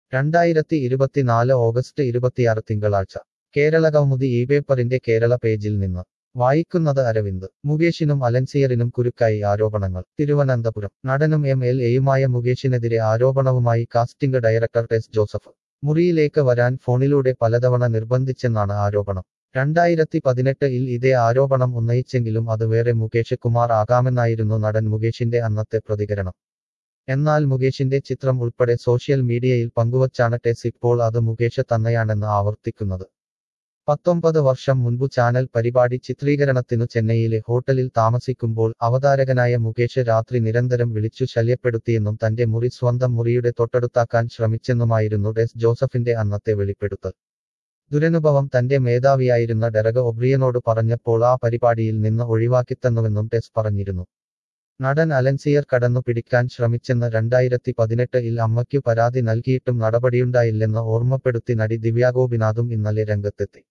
രണ്ടായിരത്തി ഇരുപത്തിനാല് ഓഗസ്റ്റ് ഇരുപത്തിയാറ് തിങ്കളാഴ്ച കേരള കൗമുദി ഈ പേപ്പറിന്റെ കേരള പേജിൽ നിന്ന് വായിക്കുന്നത് അരവിന്ദ് മുകേഷിനും അലൻസിയറിനും കുരുക്കായി ആരോപണങ്ങൾ തിരുവനന്തപുരം നടനും എം എൽ എയുമായ മുകേഷിനെതിരെ ആരോപണവുമായി കാസ്റ്റിംഗ് ഡയറക്ടർ ടെസ് ജോസഫ് മുറിയിലേക്ക് വരാൻ ഫോണിലൂടെ പലതവണ നിർബന്ധിച്ചെന്നാണ് ആരോപണം രണ്ടായിരത്തി പതിനെട്ടിൽ ഇതേ ആരോപണം ഉന്നയിച്ചെങ്കിലും അത് വേറെ മുകേഷ് കുമാർ ആകാമെന്നായിരുന്നു നടൻ മുകേഷിന്റെ അന്നത്തെ പ്രതികരണം എന്നാൽ മുകേഷിന്റെ ചിത്രം ഉൾപ്പെടെ സോഷ്യൽ മീഡിയയിൽ പങ്കുവച്ചാണ് ടെസ് ഇപ്പോൾ അത് മുകേഷ് തന്നെയാണെന്ന് ആവർത്തിക്കുന്നത് പത്തൊമ്പത് വർഷം മുൻപു ചാനൽ പരിപാടി ചിത്രീകരണത്തിനു ചെന്നൈയിലെ ഹോട്ടലിൽ താമസിക്കുമ്പോൾ അവതാരകനായ മുകേഷ് രാത്രി നിരന്തരം വിളിച്ചു ശല്യപ്പെടുത്തിയെന്നും തന്റെ മുറി സ്വന്തം മുറിയുടെ തൊട്ടടുത്താക്കാൻ ശ്രമിച്ചെന്നുമായിരുന്നു ടെസ് ജോസഫിന്റെ അന്നത്തെ വെളിപ്പെടുത്തൽ ദുരനുഭവം തന്റെ മേധാവിയായിരുന്ന ഡെറക ഒബ്രിയനോട് പറഞ്ഞപ്പോൾ ആ പരിപാടിയിൽ നിന്ന് ഒഴിവാക്കിത്തന്നുവെന്നും ടെസ് പറഞ്ഞിരുന്നു നടൻ അലൻസിയർ കടന്നു പിടിക്കാൻ ശ്രമിച്ചെന്ന് രണ്ടായിരത്തി പതിനെട്ടിൽ അമ്മയ്ക്കു പരാതി നൽകിയിട്ടും നടപടിയുണ്ടായില്ലെന്ന് ഓർമ്മപ്പെടുത്തി നടി ദിവ്യാഗോപിനാഥും ഇന്നലെ രംഗത്തെത്തി